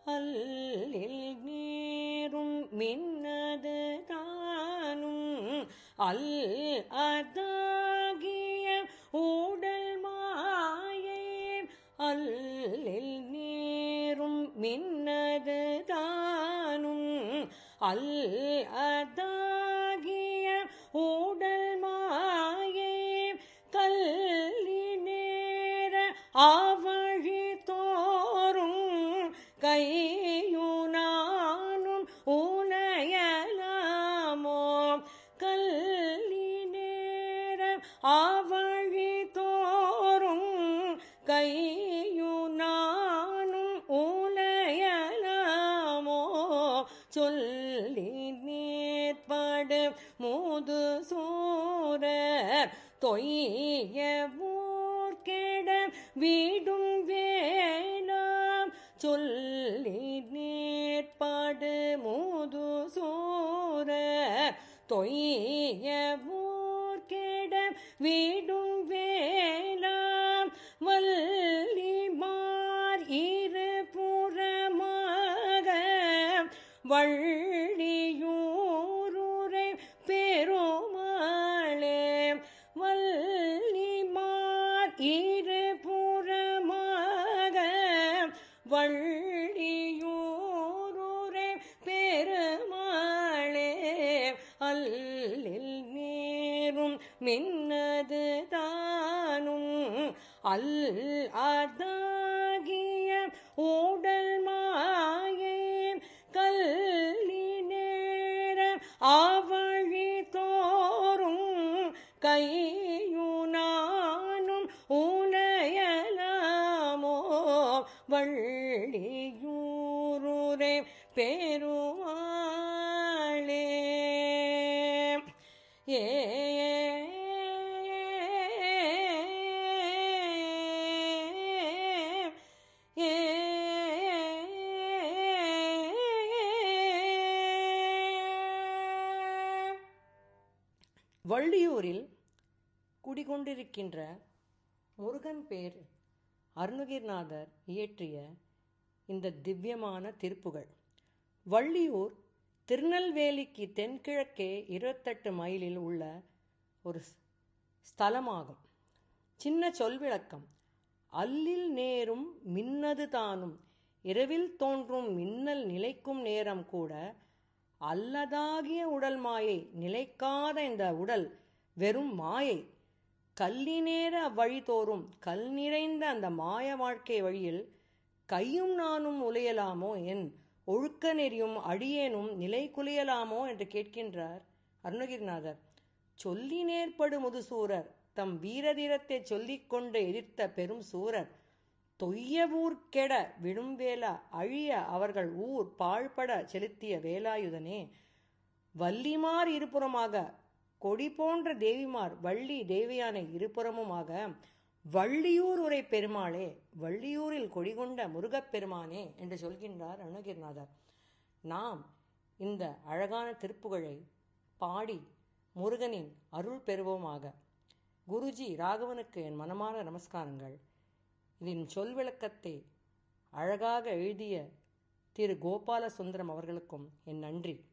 அல்லில் நீரும் மின்னது தானும் அல் அதாகிய ஊடல் மாயே அல்லில் நீரும் மின்னது தானும் அல் அதாகிய ஊடல் மாயே கல்லி நேர ஆவழி தோறும் கையுனானும் உனையலாமோ கல்லி நேர ஆவழி தோறும் கையுனானும் உனையலாமோ சொல்லி நேர்படு மூது சூரர் தொய்ய ஊர்கெட வீடும் வேணாம் சொல்லி நேர்பாடு மூது சூரர் தொய்ய ஊர்கெட வீடும் வேணாம் வல்லிமார் இரு புறமாக வள்ளியூருரை பெருமாளே வல்லிமார் இரு புறமாக வள்ளியூருரை பெருமாளே அல்லில் நேரும் மின்னது தானும் அல் அதாகிய ஊடல் மாயே கல்லி நேர ஆவழி தோறும் கையுனானும் உனையலாமோ வள்ளியூருரே பெருமாளே ஏ ஏ வள்ளியூரில் குடிகொண்டிருக்கின்ற முருகன் பேர் அருணகிரிநாதர் இயற்றிய இந்த திவ்யமான திருப்புகள் வள்ளியூர் திருநெல்வேலிக்கு தென்கிழக்கே இருபத்தெட்டு மைலில் உள்ள ஒரு ஸ்- ஸ்தலமாகும் சின்ன சொல்விளக்கம் அல்லில் நேரும் மின்னது தானும் இரவில் தோன்றும் மின்னல் நிலைக்கும் நேரம் கூட அல்லதாகிய உடல் மாயை நிலைக்காத இந்த உடல் வெறும் மாயை கல்லினேற அவ்வழி தோறும் கல் நிறைந்த அந்த மாய வாழ்க்கை வழியில் கையும் நானும் உலையலாமோ என் ஒழுக்க நெறியும் அடியேனும் நிலை குலையலாமோ என்று கேட்கின்றார் அருணகிரிநாதர் சொல்லி நேர்படு முதுசூரர் தம் வீரதீரத்தை சொல்லிக்கொண்டு எதிர்த்த பெரும் சூரர் தொய்ய ஊர் கெட விடும் வேலா அழிய அவர்கள் ஊர் பாழ்பட செலுத்திய வேலாயுதனே வள்ளிமார் இருபுறமாக கொடி போன்ற தேவிமார் வள்ளி தேவியானை இருபுறமுமாக வள்ளியூர் உரை பெருமாளே வள்ளியூரில் கொடிகொண்ட முருகப்பெருமானே என்று சொல்கின்றார் அருணகிரிநாதர் நாம் இந்த அழகான திருப்புகழை பாடி முருகனின் அருள் பெறுவோமாக குருஜி ராகவனுக்கு என் மனமார நமஸ்காரங்கள் இதன் சொல் விளக்கத்தை அழகாக எழுதிய திரு கோபால சுந்தரம் அவர்களுக்கும் என் நன்றி